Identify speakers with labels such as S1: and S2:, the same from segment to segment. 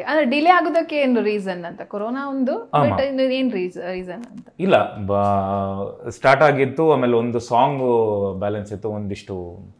S1: ಅಂದ್ರೆ ಡಿಲೇ ಆಗೋದಕ್ಕೆ ಏನು ರೀಸನ್ ಅಂತ ಕೊರೋನಾ ಒಂದು ಬಟ್ ಏನ್ ರೀಸನ್ ಅಂತ
S2: ಇಲ್ಲ ಸ್ಟಾರ್ಟ್ ಆಗಿತ್ತು ಆಮೇಲೆ ಒಂದು ಸಾಂಗ್ ಬ್ಯಾಲೆನ್ಸ್ ಇತ್ತು ಒಂದಿಷ್ಟು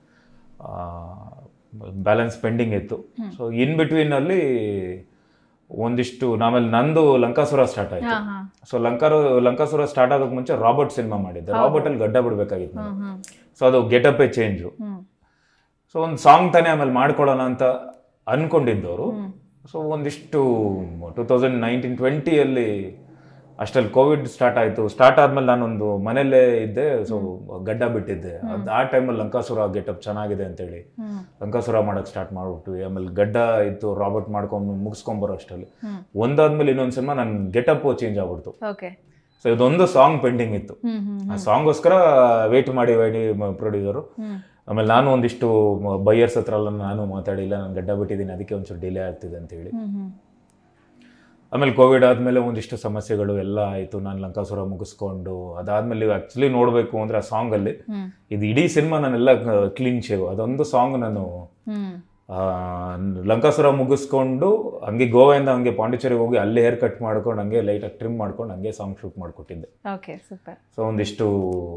S2: ಬ್ಯಾಲೆನ್ಸ್ ಪೆಂಡಿಂಗ್ ಇತ್ತು ಸೊ ಇನ್ ಬಿಟ್ವೀನ್ ಅಲ್ಲಿ ಒಂದಿಷ್ಟು ಆಮೇಲೆ ನಂದು ಲಂಕಾಸುರ ಸ್ಟಾರ್ಟ್ ಆಯ್ತು
S1: ಹಾ ಹಾ
S2: ಸೊ ಲಂಕಾರು ಲಂಕಾಸುರ ಸ್ಟಾರ್ಟ್ ಆಗೋಕ್ ಮುಂಚೆ ರಾಬರ್ಟ್ ಸಿನಿಮಾ ಮಾಡಿದ್ದೆ ರಾಬರ್ಟ್ ಅಲ್ಲಿ ಗಡ್ಡ ಬಿಡ್ಬೇಕಾಗಿತ್ತು
S1: ಹ್ಮ್ ಹ್ಮ್
S2: ಸೊ ಅದು ಗೆಟಪ್ ಚೇಂಜು
S1: ಹ್ಮ್
S2: ಸೊ ಒಂದು ಸಾಂಗ್ ತಾನೇ ಆಮೇಲೆ ಮಾಡ್ಕೊಳ್ಳೋಣ ಅಂತ ಅನ್ಕೊಂಡಿದ್ದವರು ಸೊ ಒಂದಿಷ್ಟು ಟೂ ತೌಸಂಡ್ ನೈನ್ಟೀನ್ ಟ್ವೆಂಟಿಯಲ್ಲಿ ಅಷ್ಟರಲ್ಲಿ ಕೋವಿಡ್ ಸ್ಟಾರ್ಟ್ ಆಯಿತು ಸ್ಟಾರ್ಟ್ ಆದ್ಮೇಲೆ ನಾನೊಂದು ಮನೆಯಲ್ಲೇ ಇದ್ದೆ ಸೊ ಗಡ್ಡ ಬಿಟ್ಟಿದ್ದೆ ಅದ್ ಆ ಟೈಮಲ್ಲಿ ಲಂಕಾಸುರ ಗೆಟಪ್ ಚೆನ್ನಾಗಿದೆ ಅಂತೇಳಿ
S1: ಹ್ಮ್
S2: ಲಂಕಾಸುರ ಮಾಡಕ್ ಸ್ಟಾರ್ಟ್ ಮಾಡ್ಬಿಟ್ವಿ ಆಮೇಲೆ ಗಡ್ಡ ಇತ್ತು ರಾಬರ್ಟ್ ಮಾಡ್ಕೊಂಡು ಮುಗಿಸ್ಕೊಂಬರೋ ಅಷ್ಟರಲ್ಲಿ
S1: ಹ್ಮ್.
S2: ಒಂದಾದ್ಮೇಲೆ ಇನ್ನೊಂದು ಸಿನಿಮಾ ನನ್ನ ಗೆಟಪ್ ಚೇಂಜ್ ಆಗ್ಬಿಡ್ತು
S1: ಓಕೆ
S2: ಸೊ ಇದೊಂದು ಸಾಂಗ್ ಪೆಂಡಿಂಗ್ ಇತ್ತು
S1: ಹ್ಮ್ ಹ್ಮ್
S2: ಆ ಸಾಂಗ್ಗೋಸ್ಕರ ವೇಟ್ ಮಾಡಿ ಮಾಡಿ ಪ್ರೊಡ್ಯೂಸರು
S1: ಹ್ಮ್
S2: ಆಮೇಲೆ ನಾನು ಒಂದಿಷ್ಟು ಬೈಯರ್ಸ್ ಹತ್ರ ಎಲ್ಲ ನಾನು ಮಾತಾಡಿಲ್ಲ ನಾನು ಗಡ್ಡ ಬಿಟ್ಟಿದ್ದೀನಿ ಅದಕ್ಕೆ ಒಂಚೂರು ಡಿಲೇ ಆಗ್ತಿದೆ ಅಂತೇಳಿ
S1: ಹ್ಮ್ ಹ್ಮ್
S2: ಆಮೇಲೆ ಕೋವಿಡ್ ಆದಮೇಲೆ ಒಂದಿಷ್ಟು ಸಮಸ್ಯೆಗಳು ಎಲ್ಲ ಆಯಿತು ನಾನು ಲಂಕಾಸುರ ಮುಗಿಸ್ಕೊಂಡು ಅದಾದ್ಮೇಲೆ ಆ್ಯಕ್ಚುಲಿ ನೋಡಬೇಕು ಅಂದರೆ ಆ ಸಾಂಗಲ್ಲಿ
S1: ಹ್ಮ್
S2: ಇದು ಇಡೀ ಸಿನಿಮಾ ನಾನೆಲ್ಲ ಕ್ಲೀನ್ ಶೇವ್ ಅದೊಂದು ಸಾಂಗ್ ನಾನು
S1: ಹ್ಮ್
S2: ಆ, ಲಂಕಾಸುರ ಮುಗಿಸ್ಕೊಂಡು ಹಂಗೆ ಗೋವಾಯಿಂದ ಹಂಗೆ ಪಾಂಡಿಚೇರಿಗೆ ಹೋಗಿ ಅಲ್ಲೇ ಹೇರ್ ಕಟ್ ಮಾಡ್ಕೊಂಡು ಹಂಗೆ ಲೈಟಾಗಿ ಟ್ರಿಮ್ ಮಾಡ್ಕೊಂಡು ಹಂಗೆ ಸಾಂಗ್ ಶೂಟ್ ಮಾಡಿಕೊಟ್ಟಿದ್ದೆ
S1: ಓಕೆ ಸೂಪರ್
S2: ಸೊ ಒಂದಿಷ್ಟು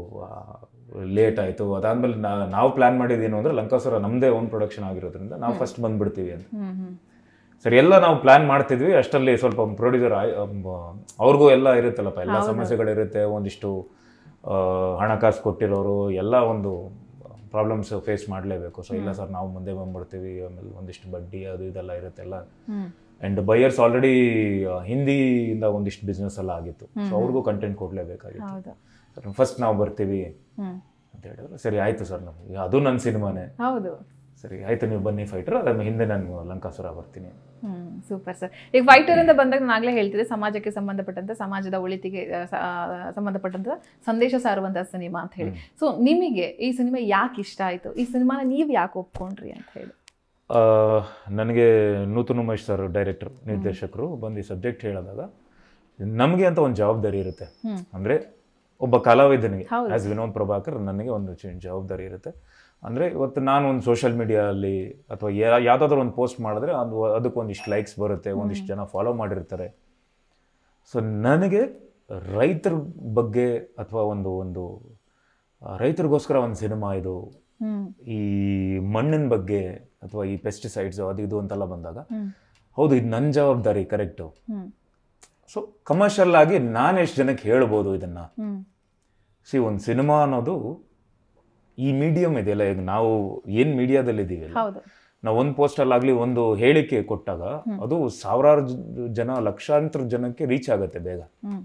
S2: ಲೇಟ್ ಆಯಿತು ಅದಾದ್ಮೇಲೆ ನಾ- ನಾವು ಪ್ಲಾನ್ ಮಾಡಿದ್ದೇನು ಅಂದರೆ ಲಂಕಾಸುರ ನಮ್ಮದೇ ಓನ್ ಪ್ರೊಡಕ್ಷನ್ ಆಗಿರೋದ್ರಿಂದ ನಾವು ಫಸ್ಟ್ ಬಂದ್ಬಿಡ್ತೀವಿ ಅಂತ
S1: ಹ್ಮ್ ಹ್ಮ್
S2: ಸರಿ ಎಲ್ಲ ನಾವು ಪ್ಲಾನ್ ಮಾಡ್ತಿದ್ವಿ ಅಷ್ಟರಲ್ಲಿ ಸ್ವಲ್ಪ ಪ್ರೊಡ್ಯೂಸರ್ ಅವ್ರಿಗೂ ಎಲ್ಲ ಇರುತ್ತಲ್ಲಪ್ಪ ಎಲ್ಲ ಸಮಸ್ಯೆಗಳಿರುತ್ತೆ ಒಂದಿಷ್ಟು ಆ, ಹಣಕಾಸು ಕೊಟ್ಟಿರೋರು ಎಲ್ಲ ಒಂದು ಪ್ರಾಬ್ಲಮ್ಸ್ ಫೇಸ್ ಮಾಡಲೇಬೇಕು ಸೊ ಇಲ್ಲ ಸರ್ ನಾವು ಮುಂದೆ ಬಂದ್ಬಿಡ್ತೀವಿ ಆಮೇಲೆ ಒಂದಿಷ್ಟು ಬಡ್ಡಿ ಅದು ಇದೆಲ್ಲ ಇರುತ್ತೆ ಎಲ್ಲ
S1: ಹ್ಮ್
S2: ಆ್ಯಂಡ್ ಬೈಯರ್ಸ್ ಆಲ್ರೆಡಿ ಹಿಂದಿಯಿಂದ ಒಂದಿಷ್ಟು ಬಿಸ್ನೆಸ್ ಎಲ್ಲ ಆಗಿತ್ತು ಸೊ ಅವ್ರಿಗೂ ಕಂಟೆಂಟ್ ಕೊಡಲೇಬೇಕಾಗಿತ್ತು
S1: ಹೌದು
S2: ಫಸ್ಟ್ ನಾವು ಬರ್ತೀವಿ
S1: ಹ್ಮ್
S2: ಅಂತ ಹೇಳಿದ್ರು ಸರಿ ಆಯಿತು ಸರ್ ನಮಗೆ ಅದು ನನ್ನ ಸಿನಿಮಾನೇ
S1: ಹೌದು
S2: ಸರಿ ಆಯಿತು ನೀವು ಬನ್ನಿ ಫೈಟರ್ ಅದ್ರ ಹಿಂದೆ ನಾನು ಲಂಕಾಸುರ ಬರ್ತೀನಿ
S1: ಹ್ಮ್ ಸೂಪರ್ ಸರ್ ಈಗ ಫೈಟರ್ ಅಂತ ಬಂದಾಗ ನಾನು ಆಗ್ಲೇ ಹೇಳ್ತಿದ್ದೆ ಸಮಾಜಕ್ಕೆ ಸಂಬಂಧಪಟ್ಟಂತೆ ಸಮಾಜದ ಒಳಿತಿಗೆ ಆ, ಸ- ಆ, ಸಂಬಂಧಪಟ್ಟಂತ ಸಂದೇಶ ಸಾರುವಂತಹ ಸಿನಿಮಾ ಅಂತ ಹೇಳಿ ಸೊ ನಿಮಗೆ ಈ ಸಿನಿಮಾ ಯಾಕೆ ಇಷ್ಟ ಆಯ್ತು ಈ ಸಿನಿಮಾನ ನೀವು ಯಾಕೆ ಒಪ್ಕೊಂಡ್ರಿ ಅಂತ ಹೇಳಿ
S2: ಆ, ನನಗೆ ನೂತನ್ ಉಮೇಶ್ ಸರ್ ಡೈರೆಕ್ಟರ್ ನಿರ್ದೇಶಕರು ಬಂದು ಈ ಸಬ್ಜೆಕ್ಟ್ ಹೇಳಿದಾಗ ನಮಗೆ ಅಂತ ಒಂದು ಜವಾಬ್ದಾರಿ ಇರುತ್ತೆ
S1: ಹ್ಮ್.
S2: ಅಂದರೆ ಒಬ್ಬ ಕಲಾವಿದನಿಗೆ
S1: ಹೌದು.
S2: ಆಸ್ ವಿನೋದ್ ಪ್ರಭಾಕರ್ ನನಗೆ ಒಂದು ಚಿ- ಜವಾಬ್ದಾರಿ ಇರುತ್ತೆ ಅಂದರೆ ಇವತ್ತು ನಾನು ಒಂದು ಸೋಷಿಯಲ್ ಮೀಡಿಯಾದಲ್ಲಿ ಅಥವಾ ಯಾವುದಾದ್ರೂ ಒಂದು ಪೋಸ್ಟ್ ಮಾಡಿದ್ರೆ ಅದು ಅದಕ್ಕೊಂದಿಷ್ಟು ಲೈಕ್ಸ್ ಬರುತ್ತೆ ಒಂದಿಷ್ಟು ಜನ ಫಾಲೋ ಮಾಡಿರ್ತಾರೆ ಸೊ ನನಗೆ ರೈತರ ಬಗ್ಗೆ ಅಥವಾ ಒಂದು ಒಂದು ಆ, ರೈತರಿಗೋಸ್ಕರ ಒಂದು ಸಿನಿಮಾ ಇದು
S1: ಹ್ಮ್
S2: ಈ ಮಣ್ಣಿನ ಬಗ್ಗೆ ಅಥವಾ ಈ ಪೆಸ್ಟಿಸೈಡ್ಸ್ ಅದು ಇದು ಅಂತೆಲ್ಲ ಬಂದಾಗ
S1: ಹ್ಮ್
S2: ಹೌದು ಇದು ನನ್ನ ಜವಾಬ್ದಾರಿ ಕರೆಕ್ಟು
S1: ಹ್ಮ್
S2: ಸೊ ಕಮರ್ಷಿಯಲ್ ಆಗಿ ನಾನು ಎಷ್ಟು ಜನಕ್ಕೆ ಹೇಳ್ಬೋದು ಇದನ್ನು
S1: ಹ್ಮ್
S2: ಸಿ ಒಂದು ಸಿನಿಮಾ ಅನ್ನೋದು ಈ ಮೀಡಿಯಮ್ ಇದೆಯಲ್ಲ ಈಗ ನಾವು ಏನು ಮೀಡಿಯಾದಲ್ಲಿ ಇದ್ದೀವಲ್ಲ
S1: ಹೌದು
S2: ನಾವು ಒಂದು ಪೋಸ್ಟಲ್ಲಾಗಲಿ ಒಂದು ಹೇಳಿಕೆ ಕೊಟ್ಟಾಗ ಅದು ಸಾವಿರಾರು ಜ- ಜನ ಲಕ್ಷಾಂತರ ಜನಕ್ಕೆ ರೀಚ್ ಆಗುತ್ತೆ ಬೇಗ
S1: ಹ್ಮ್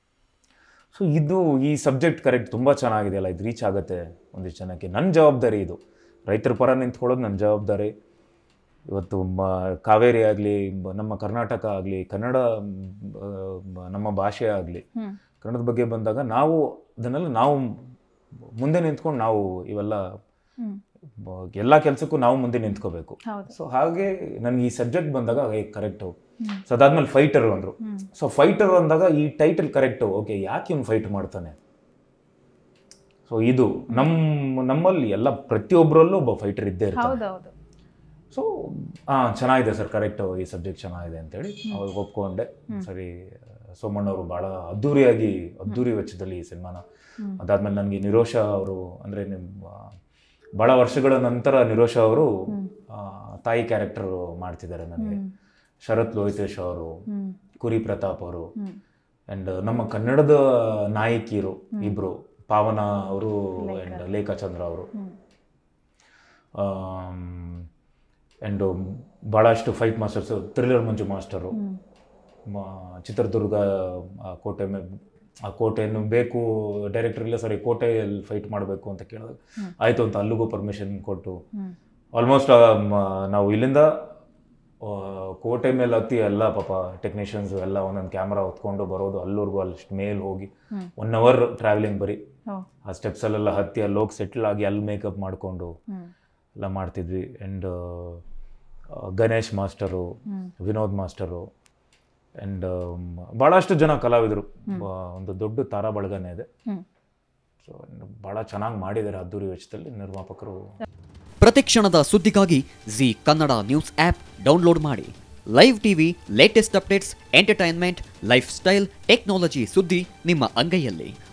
S2: ಸೊ ಇದು ಈ ಸಬ್ಜೆಕ್ಟ್ ಕರೆಕ್ಟ್ ತುಂಬ ಚೆನ್ನಾಗಿದೆಯಲ್ಲ ಇದು ರೀಚ್ ಆಗುತ್ತೆ ಒಂದಿಷ್ಟು ಜನಕ್ಕೆ ನನ್ನ ಜವಾಬ್ದಾರಿ ಇದು ರೈತರ ಪರ ನಿಂತ್ಕೊಳ್ಳೋದು ನನ್ನ ಜವಾಬ್ದಾರಿ ಇವತ್ತು ಮ ಕಾವೇರಿ ಆಗಲಿ ನಮ್ಮ ಕರ್ನಾಟಕ ಆಗಲಿ ಕನ್ನಡ ಆ, ಮ- ನಮ್ಮ ಭಾಷೆ ಆಗಲಿ
S1: ಹ್ಮ್
S2: ಕನ್ನಡದ ಬಗ್ಗೆ ಬಂದಾಗ ನಾವು ಅದನ್ನೆಲ್ಲ ನಾವು ಮುಂದೆ ನಿಂತ್ಕೊಂಡು ನಾವು ಇವೆಲ್ಲ
S1: ಹ್ಮ್
S2: ಬ- ಎಲ್ಲ ಕೆಲಸಕ್ಕೂ ನಾವು ಮುಂದೆ ನಿಂತ್ಕೋಬೇಕು
S1: ಹೌದು
S2: ಸೊ ಹಾಗೆ ನನಗೆ ಈ ಸಬ್ಜೆಕ್ಟ್ ಬಂದಾಗ ಕರೆಕ್ಟು ಸೊ ಅದಾದ್ಮೇಲೆ ಫೈಟರ್ ಅಂದರು
S1: ಹ್ಮ್
S2: ಸೊ ಫೈಟರ್ ಅಂದಾಗ ಈ ಟೈಟಲ್ ಕರೆಕ್ಟು ಓಕೆ ಯಾಕೆ ಇವ್ನು ಫೈಟ್ ಮಾಡ್ತಾನೆ ಸೊ ಇದು ನಮ್ಮ ನಮ್ಮಲ್ಲಿ ಎಲ್ಲ ಪ್ರತಿಯೊಬ್ಬರಲ್ಲೂ ಒಬ್ಬ ಫೈಟರ್ ಇದ್ದೇ ಇರ್ತಾನೆ
S1: ಹೌದೌದು
S2: ಸೊ ಹಾಂ ಚೆನ್ನಾಗಿದೆ ಸರ್ ಕರೆಕ್ಟು ಈ ಸಬ್ಜೆಕ್ಟ್ ಚೆನ್ನಾಗಿದೆ ಅಂತೇಳಿ ಅವಾಗ ಒಪ್ಕೊಂಡೆ ಸರಿ ಸೋಮಣ್ಣವರು ಭಾಳ ಅದ್ಧೂರಿಯಾಗಿ ಅದ್ಧೂರಿ ವೆಚ್ಚದಲ್ಲಿ ಈ ಸಿನಿಮಾನ
S1: ಹ್ಮ್.
S2: ಅದಾದ್ಮೇಲೆ ನನಗೆ ನಿರೋಷ ಅವರು ಅಂದರೆ ನಿಮ್ಮ ಭಾಳ ವರ್ಷಗಳ ನಂತರ ನಿರೋಷ ಅವರು ಆ, ತಾಯಿ ಕ್ಯಾರೆಕ್ಟರ್ ಮಾಡ್ತಿದ್ದಾರೆ ನನಗೆ
S1: ಹ್ಮ್
S2: ಶರತ್ ಲೋಹಿತೇಶ್ ಅವರು
S1: ಹ್ಮ್
S2: ಕುರಿ ಪ್ರತಾಪ್ ಅವರು
S1: ಹ್ಮ್
S2: ಆ್ಯಂಡ್ ನಮ್ಮ ಕನ್ನಡದ ನಾಯಕಿಯರು ಇಬ್ಬರು ಪಾವನ ಅವರು ಆ್ಯಂಡ್ ಲೇಖಾಚಂದ್ರ ಅವರು
S1: ಹ್ಮ್
S2: ಆ್ಯಂಡ್ ಭಾಳಷ್ಟು fight masters thriller Manju master
S1: ಹ್ಮ್
S2: ಮ- ಚಿತ್ರದುರ್ಗ ಆ ಕೋಟೆ ಮೇ ಆ ಕೋಟೆಯನ್ನು ಬೇಕು ಡೈರೆಕ್ಟರ್ ಇಲ್ಲ ಸರಿ ಕೋಟೆಯಲ್ಲಿ ಫೈಟ್ ಮಾಡಬೇಕು ಅಂತ ಕೇಳಿದಾಗ ಆಯಿತು ಅಂತ ಅಲ್ಲಿಗೂ ಪರ್ಮಿಷನ್ ಕೊಟ್ಟು
S1: ಹ್ಮ್
S2: ಆಲ್ಮೋಸ್ಟ್ ನಾವು ಇಲ್ಲಿಂದ ಆ, ಕೋಟೆ ಮೇಲೆ ಹತ್ತಿ ಎಲ್ಲ ಪಾಪ ಟೆಕ್ನಿಷಿಯನ್ಸ್ ಎಲ್ಲ ಒಂದೊಂದು ಕ್ಯಾಮ್ರಾ ಹೊತ್ಕೊಂಡು ಬರೋದು ಅಲ್ಲೂರ್ಗೂ ಅಲ್ಲಿಷ್ಟು ಮೇಲ್ ಹೋಗಿ
S1: ಹ್ಮ್.
S2: ಒನ್ ಅವರ್ ಟ್ರಾವೆಲಿಂಗ್ ಬರೀ
S1: ಓ
S2: ಆ ಸ್ಟೆಪ್ಸಲ್ಲೆಲ್ಲ ಹತ್ತಿ ಅಲ್ಲಿ ಹೋಗಿ ಸೆಟ್ಲ್ ಆಗಿ ಅಲ್ಲಿ ಮೇಕಪ್ ಮಾಡಿಕೊಂಡು
S1: ಹ್ಮ್
S2: ಎಲ್ಲ ಮಾಡ್ತಿದ್ವಿ ಆ್ಯಂಡ್ ಗಣೇಶ್ ಮಾಸ್ಟರು
S1: ಹ್ಮ್.
S2: ವಿನೋದ್ ಮಾಸ್ಟರು ಆ್ಯಂಡ್ ಭಾಳಷ್ಟು ಜನ ಕಲಾವಿದರು ಬ- ಒಂದು ದೊಡ್ಡ ತಾರಾ ಬಳಗನೇ ಇದೆ
S1: ಹ್ಮ್
S2: ಸೊ ಭಾಳ ಚೆನ್ನಾಗಿ ಮಾಡಿದ್ದಾರೆ ಅದ್ದೂರಿ ವೆಚ್ಚದಲ್ಲಿ ನಿರ್ಮಾಪಕರು
S3: ಪ್ರತಿಕ್ಷಣದ ಸುದ್ದಿಗಾಗಿ Zee Kannada news app download ಮಾಡಿ live TV latest updates entertainment lifestyle technology ಸುದ್ದಿ ನಿಮ್ಮ ಅಂಗೈಯಲ್ಲಿ